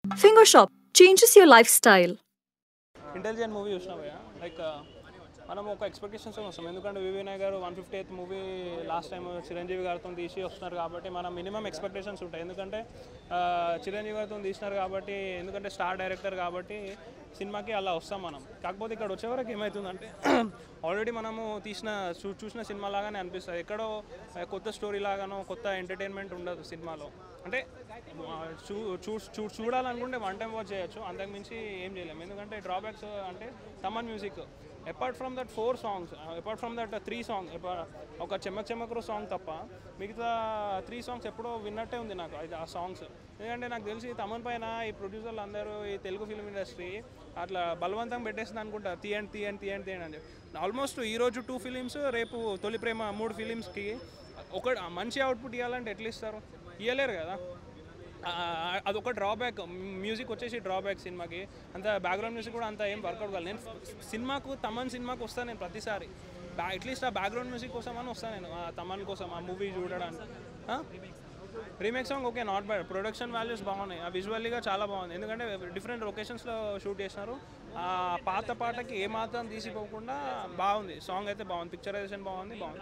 Finger Shop changes your lifestyle. Intelligent movie చూసినావు like మనం ఒక ఎక్స్పెక్టేషన్స్ వస్తాం ఎందుకంటే వివినాయ్ గారు one fifty eighth movie last time Chiranjeevi గారితో తీసి వస్తున్నారు కాబట్టి మనం మినిమం ఎక్స్పెక్టేషన్స్ ఉంటాయి ఎందుకంటే ఆ, చిరంజీవి గారితో తీసినారు కాబట్టి ఎందుకంటే స్టార్ డైరెక్టర్ కాబట్టి సినిమాకి అలా వస్తాం మనం కాకపోతే ఇక్కడ వచ్చేవరకు ఏమవుతుందంటే ఆల్రెడీ మనము తీసిన చూ చూసిన సినిమా లాగానే అనిపిస్తుంది ఎక్కడో ఆ, కొత్త స్టోరీ లాగానో కొత్త ఎంటర్టైన్మెంట్ ఉండదు సినిమాలో అంటే ఆ, చూ చూ చూ చూడాలనుకుంటే వన్ టైం వాచ్ చేయొచ్చు అంతకుమించి ఏం చేయలేము ఎందుకంటే డ్రాబ్యాక్స్ అంటే Thaman music apart from that four songs apart from that three song ఒక చెమ్మక్ చెమ్మకరు సాంగ్ తప్ప మిగతా త్రీ సాంగ్స్ ఎప్పుడో విన్నట్టే ఉంది నాకు అది ఆ సాంగ్స్ ఎందుకంటే నాకు తెలిసి తమన్ పైన ఈ ప్రొడ్యూసర్లు అందరూ ఈ తెలుగు ఫిల్మ్ ఇండస్ట్రీ అట్లా బలవంతం పెట్టేసింది అనుకుంటా తీయండి తీయండి తీయండి తీయండి అని చెప్పి ఆల్మోస్ట్ ఈరోజు టూ ఫిలిమ్స్ రేపు తొలి ప్రేమ మూడు ఫిలిమ్స్కి ఒక మంచి అవుట్పుట్ ఇవ్వాలంటే ఎట్లా ఇస్తారు ఇవ్వలేరు కదా ఆ, అదొక డ్రాబ్యాక్ మ్యూజిక్ వచ్చేసి డ్రాబ్యాక్ సినిమాకి అంత బ్యాక్గ్రౌండ్ మ్యూజిక్ కూడా అంత ఏం వర్కౌట్ కాదు నేను సినిమాకు తమన్ సినిమాకి వస్తాను నేను ప్రతిసారి బ్యా అట్లీస్ట్ ఆ బ్యాక్గ్రౌండ్ మ్యూజిక్ కోసం అని వస్తాను నేను ఆ తమన్ కోసం ఆ మూవీ చూడడానికి remake song okay not bad production values బాగున్నాయి ఆ విజువల్గా చాలా బాగుంది ఎందుకంటే డిఫరెంట్ లొకేషన్స్లో షూట్ చేసినారు ఆ పాత పాటకి ఏ మాత్రం తీసిపోకుండా బాగుంది సాంగ్ అయితే బాగుంది పిక్చరైజేషన్ బాగుంది బాగుంది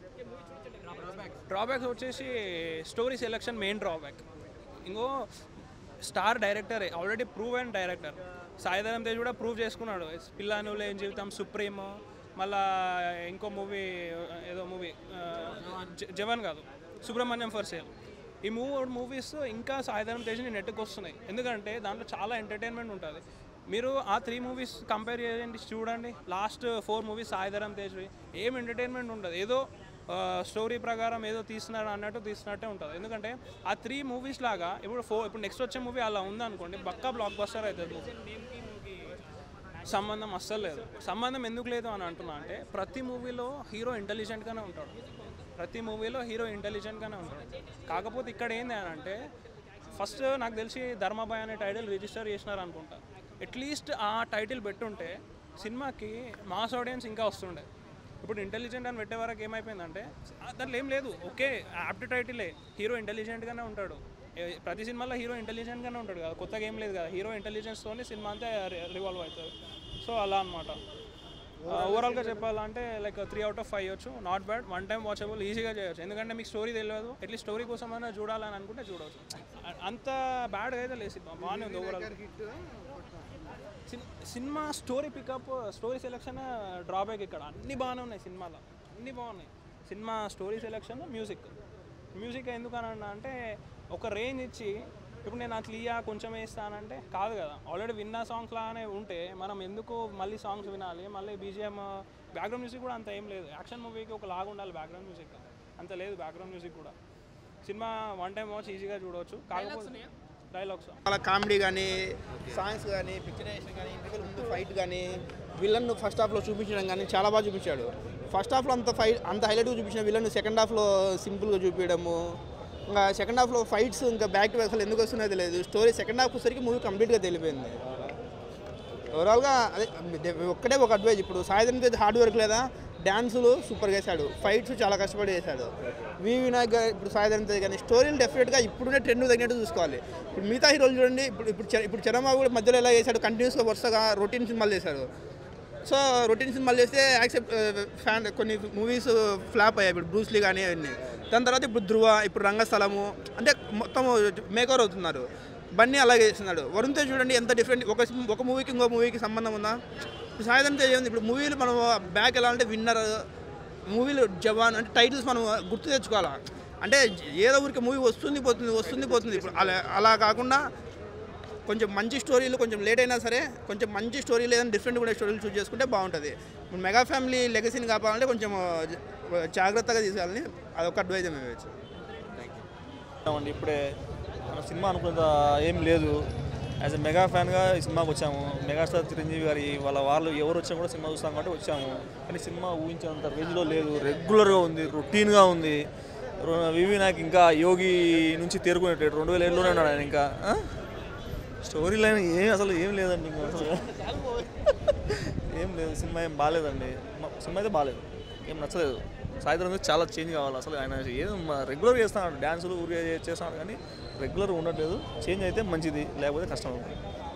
డ్రాబ్యాక్స్ వచ్చేసి స్టోరీ సెలెక్షన్ మెయిన్ డ్రాబ్యాక్ ఇంకో star director already prove and director Sai Dharam Tej కూడా ప్రూవ్ చేసుకున్నాడు పిల్లాను లేని జీవితం సుప్రీం మళ్ళా ఇంకో మూవీ ఏదో మూవీ జవాన్ కాదు సుబ్రహ్మణ్యం ఫర్ సేల్ ఈ మూడు మూవీస్ ఇంకా సాయిధరం తేజ్ని నెట్టుకు వస్తున్నాయి ఎందుకంటే దాంట్లో చాలా ఎంటర్టైన్మెంట్ ఉంటుంది మీరు ఆ త్రీ మూవీస్ కంపేర్ చేయండి చూడండి లాస్ట్ ఫోర్ మూవీస్ సాయిధరం తేజ్వి ఏం ఎంటర్టైన్మెంట్ ఉండదు ఏదో స్టోరీ ప్రకారం ఏదో తీస్తున్నాడు అన్నట్టు తీసినట్టే ఉంటుంది ఎందుకంటే ఆ త్రీ మూవీస్ లాగా ఇప్పుడు ఫోర్ ఇప్పుడు నెక్స్ట్ వచ్చే మూవీ అలా ఉందనుకోండి పక్కా బ్లాక్ బస్టర్ అవుతుంది మూవీ సంబంధం అస్సలు లేదు సంబంధం ఎందుకు లేదు అని అంటున్నా అంటే ప్రతి మూవీలో హీరో ఇంటెలిజెంట్గానే ఉంటాడు ప్రతి మూవీలో హీరో ఇంటెలిజెంట్గానే ఉంటాడు కాకపోతే ఇక్కడ ఏంది అని అంటే ఫస్ట్ నాకు తెలిసి ధర్మాబాయ్ అనే టైటిల్ రిజిస్టర్ చేసినారు అనుకుంటా అట్లీస్ట్ ఆ టైటిల్ పెట్టుంటే సినిమాకి మాస్ ఆడియన్స్ ఇంకా వస్తుండే ఇప్పుడు ఇంటెలిజెంట్ అని పెట్టే వరకు ఏమైపోయిందంటే ఆ, దాంట్లో ఏం లేదు ఓకే యాప్ట్ టైటిలే హీరో ఇంటెలిజెంట్గానే ఉంటాడు ఏ- ప్రతి సినిమాలో హీరో ఇంటెలిజెంట్గానే ఉంటాడు కదా కొత్తగా ఏం లేదు కదా హీరో ఇంటెలిజెన్స్తోనే సినిమా అంతా రివాల్వ్ అవుతుంది సో అలా అనమాట ఓవరాల్గా చెప్పాలంటే like three out of five ఇవ్వచ్చు not bad one time watchable ఈజీగా చేయొచ్చు ఎందుకంటే మీకు స్టోరీ తెలియదు అట్లీస్ట్ స్టోరీ కోసమైనా చూడాలని అనుకుంటే చూడవచ్చు అ- అంత బ్యాడ్ అయితే లేదు సినిమా బాగానే ఉంది ఓవరాల్ సిన్- సినిమా story pickup story selection drawback ఇక్కడ అన్ని బాగానే ఉన్నాయి సినిమాలో అన్ని బాగున్నాయి సినిమా స్టోరీ సెలెక్షన్ మ్యూజిక్ మ్యూజిక్ ఎందుకనన్నా అంటే ఒక రేంజ్ ఇచ్చి ఇప్పుడు నేను అట్లా ఇయ్యా కొంచెం వేస్తానంటే కాదు కదా ఆల్రెడీ విన్న సాంగ్స్ లాగానే ఉంటే మనం ఎందుకు మళ్ళీ సాంగ్స్ వినాలి మళ్ళీ బీజిఎం బ్యాక్గ్రౌండ్ మ్యూజిక్ కూడా అంత ఏం లేదు యాక్షన్ మూవీకి ఒక లాగా ఉండాలి బ్యాక్గ్రౌండ్ మ్యూజిక్ అంత లేదు బ్యాక్గ్రౌండ్ మ్యూజిక్ కూడా సినిమా వన్ టైం వాచ్ ఈజీగా చూడవచ్చు కాకపోతే డైలాగ్స్ అలా కామెడీ కానీ సాంగ్స్ కానీ పిక్చరైజేషన్ కానీ ఇంటికి ముందు ఫైట్ కానీ విలన్ ఫస్ట్ హాఫ్లో చూపించడం కానీ చాలా బాగా చూపించాడు ఫస్ట్ హాఫ్లో అంత ఫైట్ అంత హైలైట్గా చూపించిన విలన్ సెకండ్ హాఫ్లో సింపుల్గా చూపించడము ఇంకా సెకండ్ హాఫ్లో ఫైట్స్ ఇంకా బ్యాక్ టు అసలు ఎందుకు వస్తున్నాయో తెలియదు స్టోరీ సెకండ్ హాఫ్ వచ్చేసరికి మూవీ కంప్లీట్గా తెలిపోయింది ఓవరాల్గా అదే దే- ఒక్కటే ఒక అడ్వైజ్ ఇప్పుడు సాయంత్రం తేజ్ హార్డ్ వర్క్ లేదా డ్యాన్సులు సూపర్గా వేశాడు ఫైట్స్ చాలా కష్టపడి చేశాడు వి వినాయక్ గారు ఇప్పుడు సాయంత్రం తేజ్ కానీ స్టోరీలు డెఫినెట్గా ఇప్పుడునే ట్రెండ్ తగినట్టు చూసుకోవాలి ఇప్పుడు మిగతా హీరోలు చూడండి ఇప్పుడు ఇప్పుడు చ- ఇప్పుడు చరణబాబు కూడా మధ్యలో ఎలా చేశాడు కంటిన్యూస్గా వరుసగా రొటీన్ సినిమాలు చేశాడు సో రొటీన్ సినిమాలు చేస్తే యాక్సెప్ట్ ఫ్యాన్ కొన్ని మూవీస్ ఫ్లాప్ అయ్యాయి ఇప్పుడు బ్రూస్లీ కానీ అవన్నీ దాని తర్వాత ఇప్పుడు ధృవ ఇప్పుడు రంగస్థలము అంటే మొత్తం మేకవర్ అవుతున్నారు బన్నీ అలాగే చేస్తున్నాడు వరుణ్ తేజ్ చూడండి ఎంత డిఫరెంట్ ఒక sim- ఒక మూవీకి ఇంకో మూవీకి సంబంధం ఉందా ఇప్పుడు సాయంత్రం తేజ్ ఏంది ఇప్పుడు మూవీలు మనం బ్యాక్ ఎలా అంటే విన్నర్ మూవీలు జవాన్ అంటే టైటిల్స్ మనం గుర్తు తెచ్చుకోవాలా అంటే ఏదో ఊరికి మూవీ వస్తుంది పోతుంది వస్తుంది పోతుంది ఇప్పుడు అలా అలా కాకుండా కొంచెం మంచి స్టోరీలు కొంచెం లేట్ అయినా సరే కొంచెం మంచి స్టోరీలు ఏదైనా డిఫరెంట్ కూడా స్టోరీలు చూస్ చేసుకుంటే బాగుంటుంది ఇప్పుడు మెగా ఫ్యామిలీ లెగసీని కాపాలంటే కొంచెం జ- జాగ్రత్తగా తీసుకోవాలని అదొక అడ్వైజ్ మేము ఇవ్వచ్చు అండి ఇప్పుడే మన సినిమా అనుకున్నంత ఏం లేదు యాజ్ ఎ మెగా ఫ్యాన్గా ఈ సినిమాకి వచ్చాము మెగాస్టార్ చిరంజీవి గారి వాళ్ళ వాళ్ళు ఎవరు వచ్చినా కూడా సినిమా చూస్తాం కాబట్టి వచ్చాము కానీ సినిమా ఊహించినంత రేంజ్లో లేదు రెగ్యులర్గా ఉంది రొటీన్గా ఉంది రొ- వివి నాకు ఇంకా యోగి నుంచి తేరుకునేటట్టు రెండు వేల ఏడులోనే ఉన్నాడు ఆయన ఇంకా ఆ? స్టోరీ లైన్ ఏం అసలు ఏం లేదండి ఇంకా అసలు ఏం లేదు సినిమా ఏం బాగాలేదండి మ- సినిమా అయితే బాగాలేదు ఏం నచ్చలేదు సాయంత్రం చాలా చేంజ్ కావాలి అసలు ఆయన ఏదో రెగ్యులర్ చేస్తున్నాడు డ్యాన్సులు ఊరికే చేస్తున్నాడు కానీ రెగ్యులర్ ఉండట్లేదు చేంజ్ అయితే మంచిది లేకపోతే కష్టం అవుతుంది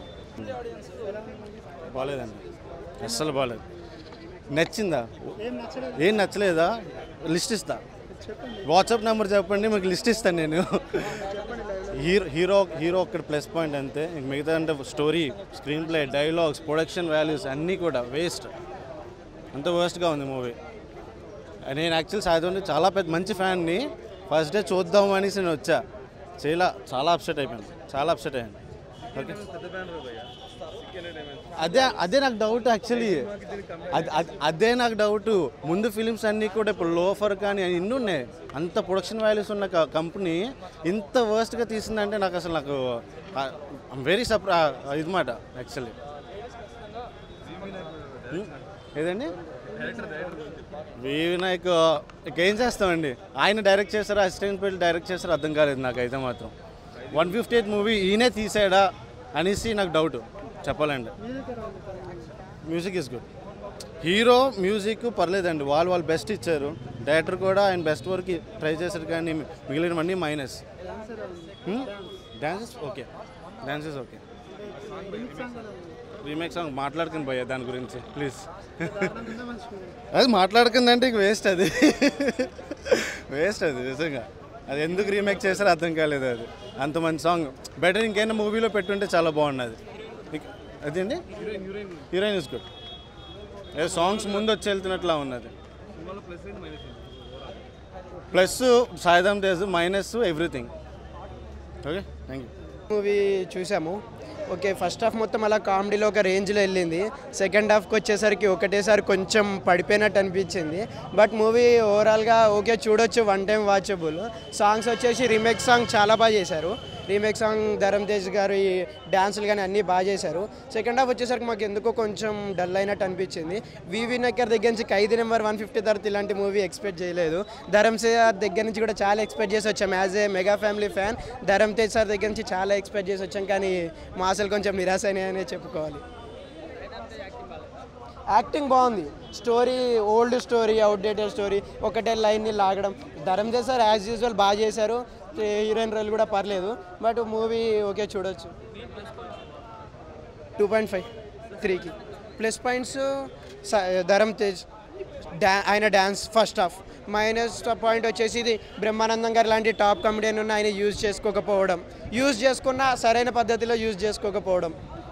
బాగాలేదండి అస్సలు బాగాలేదు నచ్చిందా ఏం నచ్చలేదా లిస్ట్ ఇస్తా వాట్సాప్ నెంబర్ చెప్పండి మీకు లిస్ట్ ఇస్తాను నేను హీరో హీరో హీరో ఒక్కటి ప్లస్ పాయింట్ అంతే ఇంక మిగతా అంటే story screenplay dialogues production values అన్నీ కూడా వేస్ట్ అంత వర్స్ట్గా ఉంది మూవీ నేను యాక్చువల్ సాయంత్రం చాలా పెద్ద మంచి ఫ్యాన్ని ఫస్ట్ డే చూద్దాం అనేసి నేను వచ్చా చాలా చాలా అప్సెట్ అయిపోయాను చాలా అప్సెట్ అయ్యాను ఓకే అదే అదే నాకు డౌట్ యాక్చువల్లీ అది అది- అదే నాకు డౌట్ ముందు ఫిలిమ్స్ అన్నీ కూడా ఇప్పుడు లోఫర్ కానీ ఇన్ని ఉన్నాయి అంత ప్రొడక్షన్ వాల్యూస్ ఉన్న క- కంపెనీ ఇంత వర్స్ట్గా తీసిందంటే నాకు అసలు నాకు వెరీ సప్రా ఇది మాట యాక్చువల్లీ ఏదండి వి వినాయక్ ఇక ఏం చేస్తామండి ఆయన డైరెక్ట్ చేస్తారా అసిస్టెంట్ పెళ్ళి డైరెక్ట్ చేస్తారా అర్థం కాలేదు నాకు అయితే మాత్రం వన్ ఫిఫ్టీ ఎయిత్ మూవీ ఈయనే తీసాడా అనేసి నాకు డౌట్ చెప్పాలండి music is good hero music పర్లేదండి వాళ్ళు వాళ్ళు బెస్ట్ ఇచ్చారు డైరెక్టర్ కూడా ఆయన బెస్ట్ వర్క్ ట్రై చేశారు కానీ మిగిలినవన్నీ minus dances okay dances okay remake song మాట్లాడుకుని పోయా దాని గురించి ప్లీజ్ అది మాట్లాడుకుందంటే ఇంక వేస్ట్ అది వేస్ట్ అది నిజంగా అది ఎందుకు రీమేక్ చేశారో అర్థం కాలేదు అది అంత మంచి సాంగ్ బెటర్ ఇంకైనా మూవీలో పెట్టుంటే చాలా బాగున్నది ఇక- అదేంటి heroine is good a songs ముందు వచ్చి వెళ్తున్నట్లా ఉన్నది plus Sai Dharam Tej minus everything okay thank you movie చూసాము ఓకే ఫస్ట్ హాఫ్ మొత్తం అలా కామెడీలో ఒక రేంజ్లో వెళ్ళింది సెకండ్ హాఫ్కి వచ్చేసరికి ఒకటేసారి కొంచెం పడిపోయినట్టు అనిపించింది బట్ మూవీ ఓవరాల్గా ఓకే చూడొచ్చు వన్ టైం వాచబుల్ సాంగ్స్ వచ్చేసి రీమేక్ సాంగ్ చాలా బాగా చేశారు రీమేక్ సాంగ్ ధరమ్ తేజ్ గారు ఈ డ్యాన్సులు కానీ అన్నీ బాగా చేశారు సెకండ్ హాఫ్ వచ్చేసరికి మాకు ఎందుకో కొంచెం డల్ అయినట్టు అనిపించింది వివి నక్కర్ దగ్గర నుంచి ఖైదీ నెంబర్ వన్ ఫిఫ్టీ తర్వాత ఇలాంటి మూవీ ఎక్స్పెక్ట్ చేయలేదు ధరమ్ తేజ్ దగ్గర నుంచి కూడా చాలా ఎక్స్పెక్ట్ చేసి వచ్చాం as a mega family fan Dharam Tej sir దగ్గర నుంచి చాలా ఎక్స్పెక్ట్ చేసి వచ్చాం కానీ మా అసలు కొంచెం నిరాశ అయినాయనే చెప్పుకోవాలి యాక్టింగ్ బాగుంది story old story outdated story ఒకటే లైన్ని లాగడం Dharam Tej sir as usual బాగా చేశారు హీరోయిన్ రోల్ కూడా పర్లేదు బట్ మూవీ ఓకే చూడొచ్చు టూ పాయింట్ ఫైవ్ త్రీకి ప్లస్ పాయింట్స్ ధరమ్ తేజ్ డా ఆయన dance first half minus point వచ్చేసి ఇది బ్రహ్మానందం గారు లాంటి టాప్ కమెడియన్ ఉన్న ఆయన యూజ్ చేసుకోకపోవడం యూజ్ చేసుకున్న సరైన పద్ధతిలో యూజ్ చేసుకోకపోవడం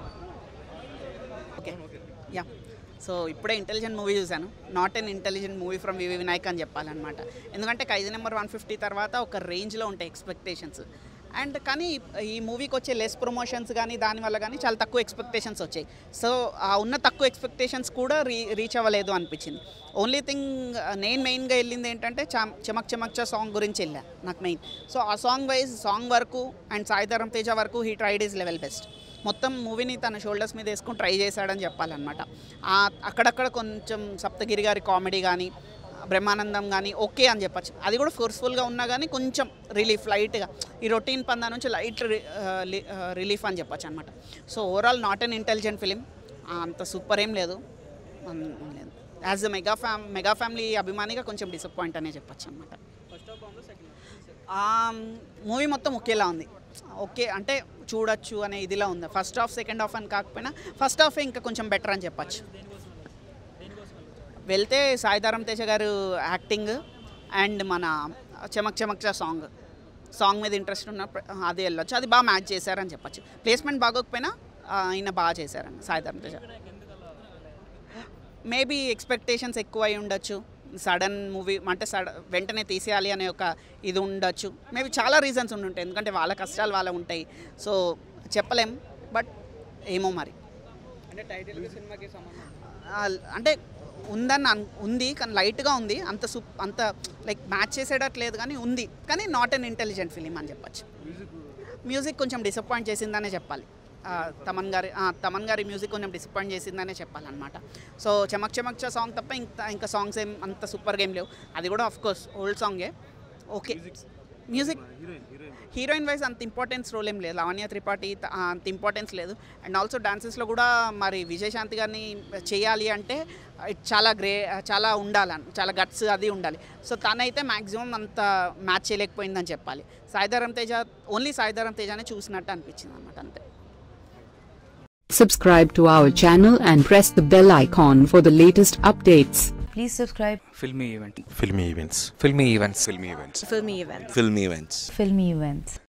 ఓకే యా సో ఇప్పుడే ఇంటెలిజెంట్ మూవీ చూశాను not an intelligent movie from VV Vinayak అని చెప్పాలన్నమాట ఎందుకంటే ఖైదీ నెంబర్ వన్ ఫిఫ్టీ తర్వాత ఒక రేంజ్లో ఉంటాయి ఎక్స్పెక్టేషన్స్ అండ్ కానీ ఈ మూవీకి వచ్చే లెస్ ప్రమోషన్స్ కానీ దానివల్ల కానీ చాలా తక్కువ ఎక్స్పెక్టేషన్స్ వచ్చాయి సో ఆ ఉన్న తక్కువ ఎక్స్పెక్టేషన్స్ కూడా రీ రీచ్ అవ్వలేదు అనిపించింది ఓన్లీ థింగ్ నేను మెయిన్గా వెళ్ళింది ఏంటంటే చమ చెమక్ చెమక్చా సాంగ్ గురించి వెళ్ళా నాకు మెయిన్ సో ఆ సాంగ్ వైజ్ సాంగ్ వరకు అండ్ సాయిధరం తేజ వరకు he tried is level best మొత్తం మూవీని తన షోల్డర్స్ మీద వేసుకొని ట్రై చేశాడని చెప్పాలన్నమాట ఆ- అక్కడక్కడ కొంచెం సప్తగిరి గారి కామెడీ కానీ బ్రహ్మానందం కానీ ఓకే అని చెప్పచ్చు అది కూడా ఫోర్స్ఫుల్గా ఉన్నా కానీ కొంచెం రిలీఫ్ లైట్గా ఈ రొటీన్ పందా నుంచి లైట్ రిలీఫ్ అని చెప్పచ్చు అనమాట so overall not an intelligent film అంత సూపర్ ఏం లేదు అన్- లేదు as a mega fam mega family అభిమానిగా కొంచెం డిసప్పాయింట్ అనే చెప్పచ్చు అనమాట మూవీ మొత్తం ఒకేలా ఉంది ఓకే అంటే చూడొచ్చు అనే ఇదిలా ఉంది ఫస్ట్ హాఫ్ సెకండ్ హాఫ్ అని కాకపోయినా ఫస్ట్ హాఫ్ ఇంకా కొంచెం బెటర్ అని చెప్పచ్చు వెళ్తే సాయిధారం తేజ గారు యాక్టింగ్ అండ్ మన చెమక్ చెమక్చా సాంగ్ సాంగ్ మీద ఇంట్రెస్ట్ ఉన్న ప్ర- అది వెళ్ళొచ్చు అది బాగా మ్యాచ్ చేశారని చెప్పచ్చు ప్లేస్మెంట్ బాగోకపోయినా ఆ, ఆయన బాగా చేశారని సాయిధారం తేజ మేబీ ఎక్స్పెక్టేషన్స్ ఎక్కువ అయి ఉండొచ్చు సడన్ మూవీ అంటే సడ వెంటనే తీసేయాలి అనే ఒక ఇది ఉండొచ్చు మేబీ చాలా రీజన్స్ ఉండుంటాయి ఎందుకంటే వాళ్ళ కష్టాలు వాళ్ళ ఉంటాయి సో చెప్పలేం బట్ ఏమో మరి ఆ, అంటే ఉందని అన్ ఉంది కానీ లైట్గా ఉంది అంత సూప్ అంత లైక్ మ్యాచ్ చేసేటట్లేదు కానీ ఉంది కానీ నాట్ అన్ ఇంటెలిజెంట్ ఫిలిం అని చెప్పచ్చు మ్యూజిక్ కొంచెం డిసప్పాయింట్ చేసిందనే చెప్పాలి ఆ, తమన్ గారి ఆ, తమన్ గారి మ్యూజిక్ కొంచెం డిసప్పాయింట్ చేసిందనే చెప్పాలన్నమాట సో చమక్ చమక్చా సాంగ్ తప్ప ఇంకా ఇంకా సాంగ్స్ ఏం అంత సూపర్గా ఏం లేవు అది కూడా ఆఫ్ కోర్స్ ఓల్డ్ సాంగే ఓకే మ్యూజిక్ హీరోయిన్ వైజ్ అంత ఇంపార్టెన్స్ రోల్ ఏం లేదు లావణ్య త్రిపాఠి త- ఆ, అంత ఇంపార్టెన్స్ లేదు అండ్ ఆల్సో డాన్సెస్లో కూడా మరి విజయశాంతి గారిని చేయాలి అంటే it చాలా గ్రే చాలా ఉండాలని చాలా గట్స్ అది ఉండాలి సో తనైతే మ్యాక్సిమం అంత మ్యాచ్ చేయలేకపోయిందని చెప్పాలి సాయిధరం తేజ ఓన్లీ సాయిధరం తేజనే చూసినట్టు అనిపించింది అనమాట అంతే Subscribe to our channel and press the bell icon for the latest updates. Please subscribe filmy event filmy events filmy events filmy events Filmy events. filmy events Filmy Events.